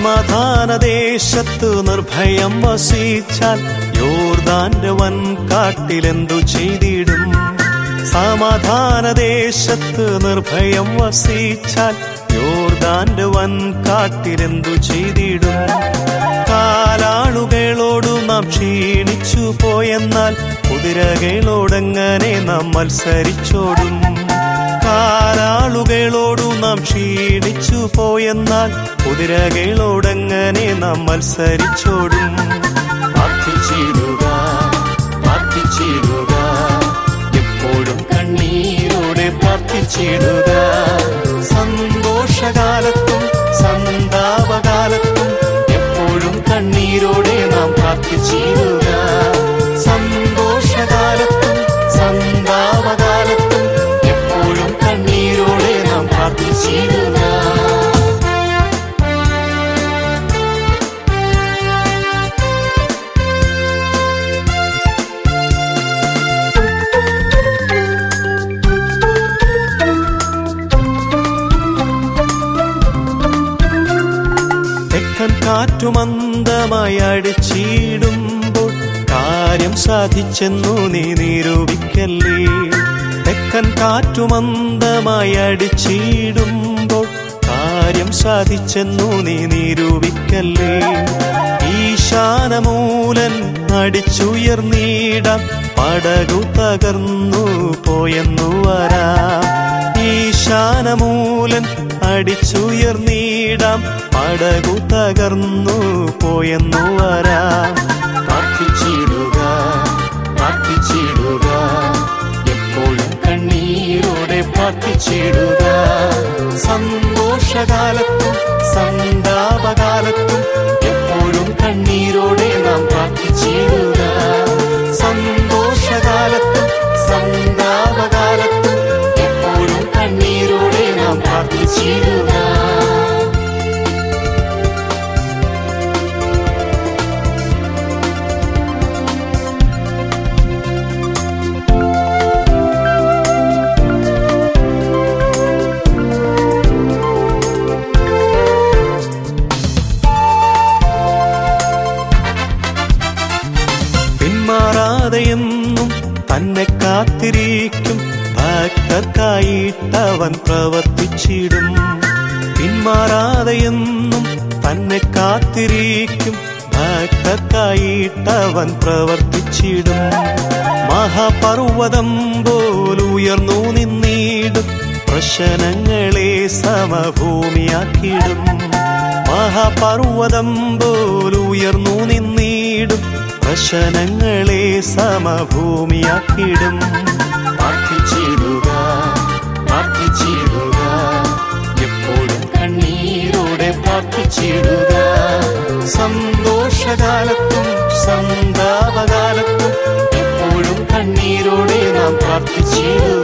സമാധാനദേശത്തു നിർഭയം വസിച്ചാൽ യോർദാന്റെ വൻ കാട്ടിലെന്തു ചെയ്തിടും സമാധാനദേശത്ത് നിർഭയം വസിച്ചാൽ യോർദാന്റെ വൻ കാട്ടിലെന്തു ചെയ്തിടും കാലാളുകളോടു നാം ക്ഷീണിച്ചു പോയെന്നാൽ കുതിരകളോടെങ്ങനെ നാം മത്സരിച്ചോടും കാലാളുകളോടു നാം ക്ഷീണിച്ചു പോയെന്നാൽ കുതിരകളോടെങ്ങനെ നാം മത്സരിച്ചോടും പ്രാർത്ഥിച്ചിടുക പ്രാർത്ഥിച്ചിടുക എപ്പോഴും കണ്ണീരോടെ പ്രാർത്ഥിച്ചിടുക സന്തോഷകാലത്തും സന്താപകാലത്തും എപ്പോഴും കണ്ണീരോടെ നാം പ്രാർത്ഥിച്ചിടുക സന്തോഷകാലത്തും സന്താപകാലത്തും എപ്പോഴും കണ്ണീരോടെ നാം പ്രാർത്ഥിച്ചിടുക തെക്കൻ കാറ്റുമന്ദമായി അടിച്ചിടുമ്പോൾ കാര്യം സാധിച്ചെന്നു നീ നിരൂപിക്കല്ലേ തെക്കൻ കാറ്റുമന്ദമായി അടിച്ചിടുമ്പോൾ കാര്യം സാധിച്ചെന്നു നീ നിരൂപിക്കല്ലേ ഈശാനമൂലൻ അടിച്ചുയർന്നീടാം പടകു തകർന്നു പോയെന്നു വരാ ഈശാനമൂലൻ അടിച്ചുയർന്നീടാം പടകു തകർന്നു പോയെന്നു വരാ പ്രാർത്ഥിച്ചിടുക പ്രാർത്ഥിച്ചിടുക എപ്പോഴും കണ്ണീരോടെ പ്രാർത്ഥിച്ചിടുക സന്തോഷകാലത്തും സന്താപകാലത്തും എപ്പോഴും കണ്ണീരോടെ നാം പ്രാർത്ഥിച്ചിടുക സന്തോഷകാലത്തും സന്താപകാലത്തും എപ്പോഴും കണ്ണീരോടെ നാം പ്രാർത്ഥിച്ചിടുക പിന്മാറാതെ എന്നും തന്നെ കാത്തിരിക്കും ഭക്തർക്കായിട്ടവൻ പ്രവർത്തിച്ചിടും പിന്മാറാതെ എന്നും തന്നെ കാത്തിരിക്കും ഭക്തർക്കായിട്ടവൻ പ്രവർത്തിച്ചിടും മഹാപർവതം പോലുയർന്നു നിന്നിടും പ്രശ്നങ്ങളെ സമഭൂമിയാക്കിടും മഹാപർവതം പോലുയർന്നു നിന്നിടും പ്രശ്നങ്ങളെ സമഭൂമിയാക്കിടും പ്രാർത്ഥിച്ചിടുക പ്രാർത്ഥിച്ചിടുക എപ്പോഴും കണ്ണീരോടെ പ്രാർത്ഥിച്ചിടുക സന്തോഷകാലത്തും സന്താപകാലത്തും എപ്പോഴും കണ്ണീരോടെ നാം പ്രാർത്ഥിച്ചിടുക